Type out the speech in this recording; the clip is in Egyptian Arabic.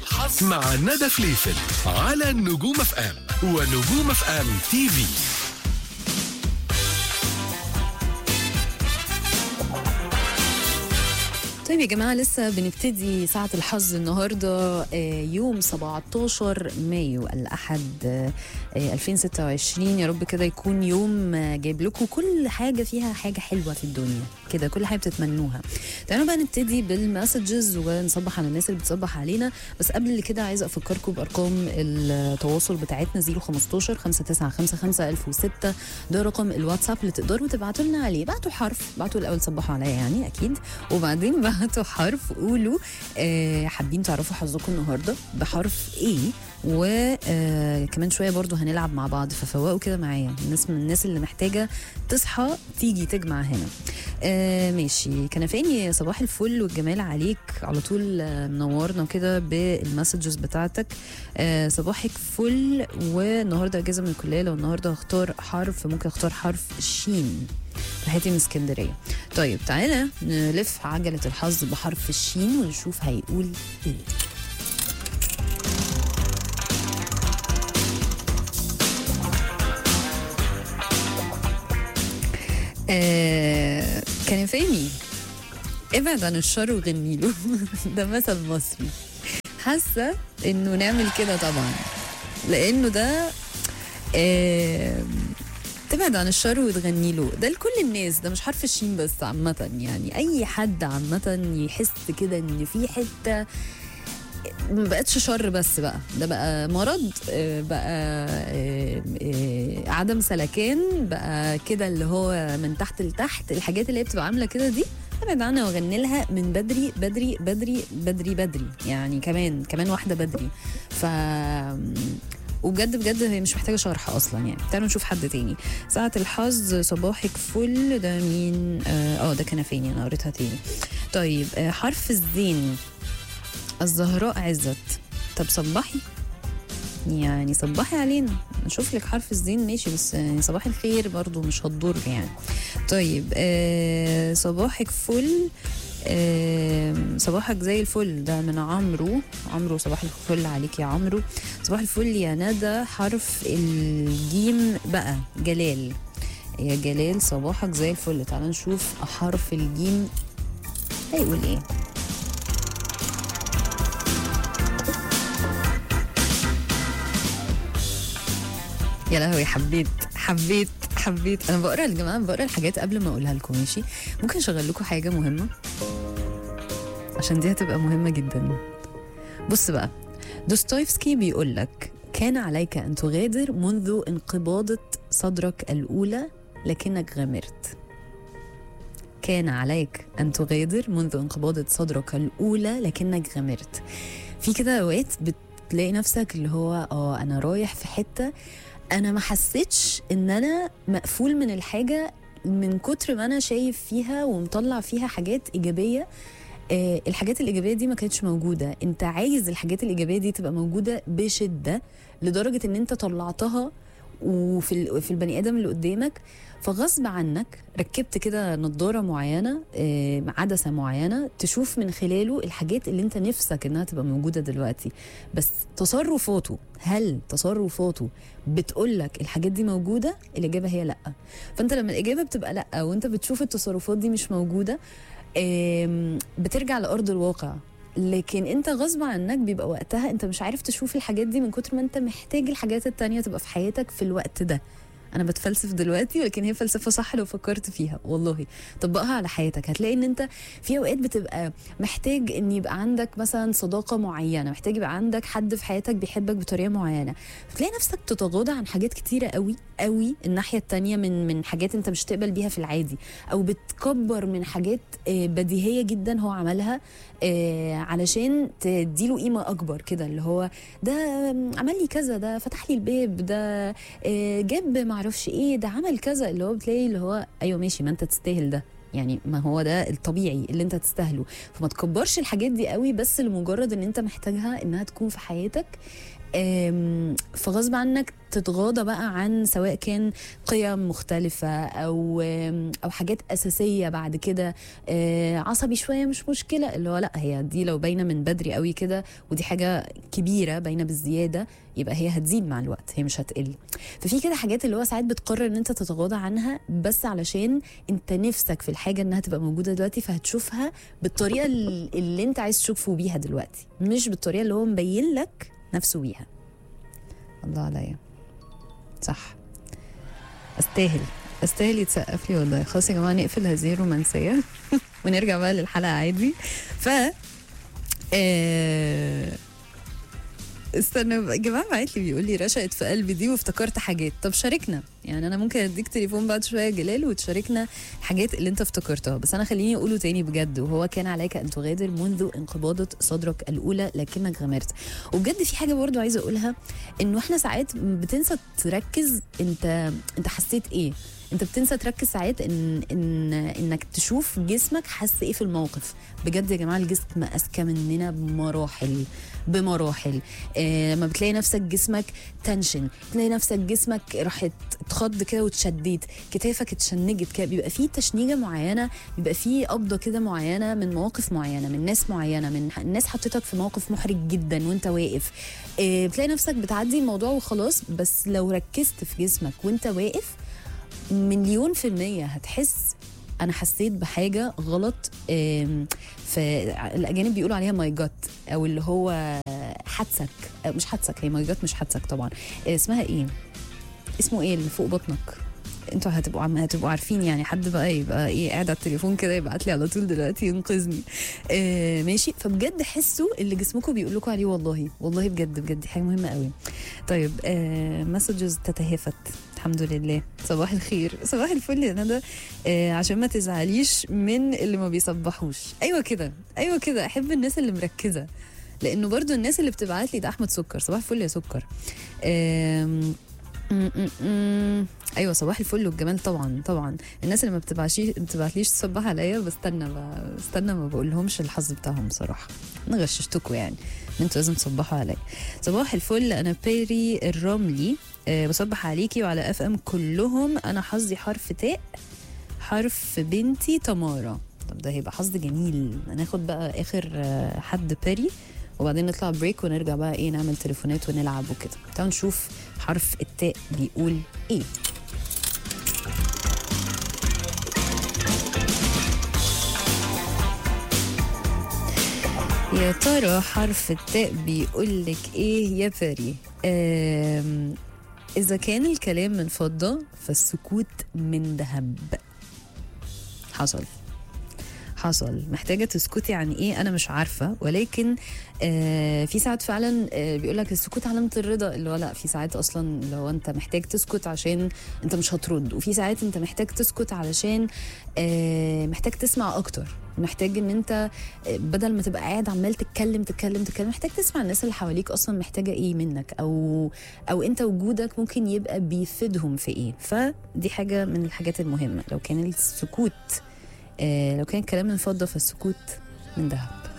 الحظ مع ندى فليفل على نجوم اف ام ونجوم اف ام تي في طيب يا جماعة لسه بنبتدي ساعة الحظ النهاردة آه، يوم 17 مايو الأحد آه، آه، 2026 يا رب كده يكون يوم آه، جايب لكم كل حاجة فيها حاجة حلوة في الدنيا كده كل حاجة بتتمنوها تعالوا بقى نبتدي بالمسجز ونصبح على الناس اللي بتصبح علينا بس قبل كده عايزة أفكركم بأرقام التواصل بتاعتنا 015 5955 1006 ده رقم الواتساب اللي تقدروا تبعتوا لنا عليه بعتوا حرف بعتوا الأول صبحوا عليا يعني أكيد وبعدين بعتوا حرف قولوا آه حابين تعرفوا حظكم النهارده بحرف ايه وكمان شويه برضو هنلعب مع بعض ففوقوا كده معايا الناس من الناس اللي محتاجه تصحى تيجي تجمع هنا آه ماشي كنفاني صباح الفل والجمال عليك على طول آه، منورنا كده بالمسجز بتاعتك آه صباحك فل والنهارده اجازه من الكليه لو النهارده هختار حرف ممكن اختار حرف شين تحياتي من اسكندريه طيب تعالى نلف عجله الحظ بحرف الشين ونشوف هيقول ايه آه كان فاهمي ابعد عن الشر وغني له ده مثل مصري حاسه انه نعمل كده طبعا لانه ده آه تبعد عن الشر وتغني له ده لكل الناس ده مش حرف الشين بس عامة يعني أي حد عامة يحس كده إن في حتة ما بقتش شر بس بقى ده بقى مرض آه، بقى آه، آه، عدم سلكان بقى كده اللي هو من تحت لتحت الحاجات اللي هي بتبقى عامله كده دي ابعد عنها واغني لها من بدري بدري بدري بدري بدري يعني كمان كمان واحده بدري ف وبجد بجد هي مش محتاجه شرح اصلا يعني تعالوا نشوف حد تاني ساعة الحظ صباحك فل ده مين اه آه، ده كنفاني انا قريتها تاني طيب آه حرف الزين الزهراء عزت طب صبحي يعني صبحي علينا نشوف لك حرف الزين ماشي بس يعني صباح الخير برضو مش هتضر يعني طيب آه صباحك فل آه صباحك زي الفل ده من عمرو عمرو صباح الفل عليك يا عمرو صباح الفل يا ندى حرف الجيم بقى جلال يا جلال صباحك زي الفل تعال نشوف حرف الجيم هيقول ايه يا لهوي حبيت حبيت حبيت انا بقرا يا جماعه بقرا الحاجات قبل ما اقولها لكم ماشي ممكن اشغل لكم حاجه مهمه عشان دي هتبقى مهمه جدا بص بقى دوستويفسكي بيقول لك كان عليك ان تغادر منذ انقباضه صدرك الاولى لكنك غامرت كان عليك ان تغادر منذ انقباضه صدرك الاولى لكنك غامرت في كده اوقات بتلاقي نفسك اللي هو اه انا رايح في حته انا ما حسيتش ان انا مقفول من الحاجه من كتر ما انا شايف فيها ومطلع فيها حاجات ايجابيه آه الحاجات الايجابيه دي ما كانتش موجوده انت عايز الحاجات الايجابيه دي تبقى موجوده بشده لدرجه ان انت طلعتها وفي ال- في البني ادم اللي قدامك فغصب عنك ركبت كده نظاره معينه آه، عدسه معينه تشوف من خلاله الحاجات اللي انت نفسك انها تبقى موجوده دلوقتي بس تصرفاته هل تصرفاته بتقول لك الحاجات دي موجوده الاجابه هي لا فانت لما الاجابه بتبقى لا وانت بتشوف التصرفات دي مش موجوده آم، بترجع لارض الواقع لكن انت غصب عنك بيبقى وقتها انت مش عارف تشوف الحاجات دي من كتر ما انت محتاج الحاجات التانية تبقى في حياتك في الوقت ده انا بتفلسف دلوقتي ولكن هي فلسفه صح لو فكرت فيها والله طبقها على حياتك هتلاقي ان انت في اوقات بتبقى محتاج ان يبقى عندك مثلا صداقه معينه محتاج يبقى عندك حد في حياتك بيحبك بطريقه معينه فتلاقي نفسك تتغاضى عن حاجات كتيره قوي قوي الناحيه التانية من من حاجات انت مش تقبل بيها في العادي او بتكبر من حاجات آه، بديهيه جدا هو عملها آه، علشان تديله قيمه اكبر كده اللي هو ده عمل لي كذا ده فتح لي الباب ده آه، جاب معرفش ايه ده عمل كذا اللي هو بتلاقي اللي هو ايوه ماشي ما انت تستاهل ده يعني ما هو ده الطبيعي اللي انت تستاهله فما تكبرش الحاجات دي قوي بس لمجرد ان انت محتاجها انها تكون في حياتك آم، فغصب عنك تتغاضى بقى عن سواء كان قيم مختلفة أو آم، أو حاجات أساسية بعد كده آه، عصبي شوية مش مشكلة اللي هو لا هي دي لو باينة من بدري قوي كده ودي حاجة كبيرة باينة بالزيادة يبقى هي هتزيد مع الوقت هي مش هتقل ففي كده حاجات اللي هو ساعات بتقرر ان انت تتغاضى عنها بس علشان انت نفسك في الحاجة انها تبقى موجودة دلوقتي فهتشوفها بالطريقة ال- اللي انت عايز تشوفه بيها دلوقتي مش بالطريقة اللي هو مبين لك نفسه بيها الله عليا صح استاهل استاهل يتسقف لي والله خلاص يا جماعه نقفل هذه الرومانسيه ونرجع بقى للحلقه عادي ف آه، استنى يا جماعه بعت لي بيقول لي رشقت في قلبي دي وافتكرت حاجات طب شاركنا يعني انا ممكن اديك تليفون بعد شويه يا جلال وتشاركنا الحاجات اللي انت افتكرتها بس انا خليني اقوله تاني بجد وهو كان عليك ان تغادر منذ انقباضه صدرك الاولى لكنك غامرت وبجد في حاجه برضو عايزه اقولها انه احنا ساعات بتنسى تركز انت انت حسيت ايه انت بتنسى تركز ساعات ان ان انك تشوف جسمك حس ايه في الموقف بجد يا جماعه الجسم اذكى مننا بمراحل بمراحل آه، لما بتلاقي نفسك جسمك تنشن تلاقي نفسك جسمك راحت اتخض كده واتشديت كتافك اتشنجت كده بيبقى فيه تشنيجه معينه بيبقى فيه قبضه كده معينه من مواقف معينه من ناس معينه من ح- الناس حطيتك في موقف محرج جدا وانت واقف آه، بتلاقي نفسك بتعدي الموضوع وخلاص بس لو ركزت في جسمك وانت واقف مليون في المية هتحس أنا حسيت بحاجة غلط آم، فالأجانب بيقولوا عليها ماي جات أو اللي هو حدسك آه، مش حدسك هي ماي جات مش حدسك طبعا آه، اسمها إيه؟ اسمه إيه اللي فوق بطنك؟ انتوا هتبقوا عم هتبقوا عارفين يعني حد بقى يبقى ايه قاعد على التليفون كده يبعت لي على طول دلوقتي ينقذني آه ماشي فبجد حسوا اللي جسمكم بيقول لكم عليه والله والله بجد بجد دي حاجه مهمه قوي طيب آه مسجز تتهافت الحمد لله صباح الخير صباح الفل يا ندى آه عشان ما تزعليش من اللي ما بيصبحوش ايوه كده ايوه كده احب الناس اللي مركزه لانه برضو الناس اللي بتبعت لي ده احمد سكر صباح الفل يا سكر آم، م- م- م. ايوه صباح الفل والجمال طبعا طبعا الناس اللي ما بتبعشي ما بتبعتليش تصبح عليا بستنى ب- بستنى ما بقول لهمش الحظ بتاعهم بصراحه انا غششتكم يعني إن انتوا لازم تصبحوا عليا صباح الفل انا بيري الرملي أه بصبح عليكي وعلى اف ام كلهم انا حظي حرف تاء حرف بنتي تمارا طب ده هيبقى حظ جميل هناخد بقى اخر آه، حد بيري وبعدين نطلع بريك ونرجع بقى ايه نعمل تليفونات ونلعب وكده تعالوا نشوف حرف التاء بيقول ايه يا ترى حرف التاء بيقول لك ايه يا فري آم، اذا كان الكلام من فضه فالسكوت من ذهب حصل حصل محتاجه تسكتي عن ايه انا مش عارفه ولكن آه في ساعات فعلا آه بيقول لك السكوت علامه الرضا اللي هو لا في ساعات اصلا اللي هو انت محتاج تسكت عشان انت مش هترد وفي ساعات انت محتاج تسكت علشان آه محتاج تسمع اكتر محتاج ان انت آه، بدل ما تبقى قاعد عمال تتكلم تتكلم تتكلم محتاج تسمع الناس اللي حواليك اصلا محتاجه ايه منك او او انت وجودك ممكن يبقى بيفيدهم في ايه فدي حاجه من الحاجات المهمه لو كان السكوت آه لو كان الكلام من فضه فالسكوت من ذهب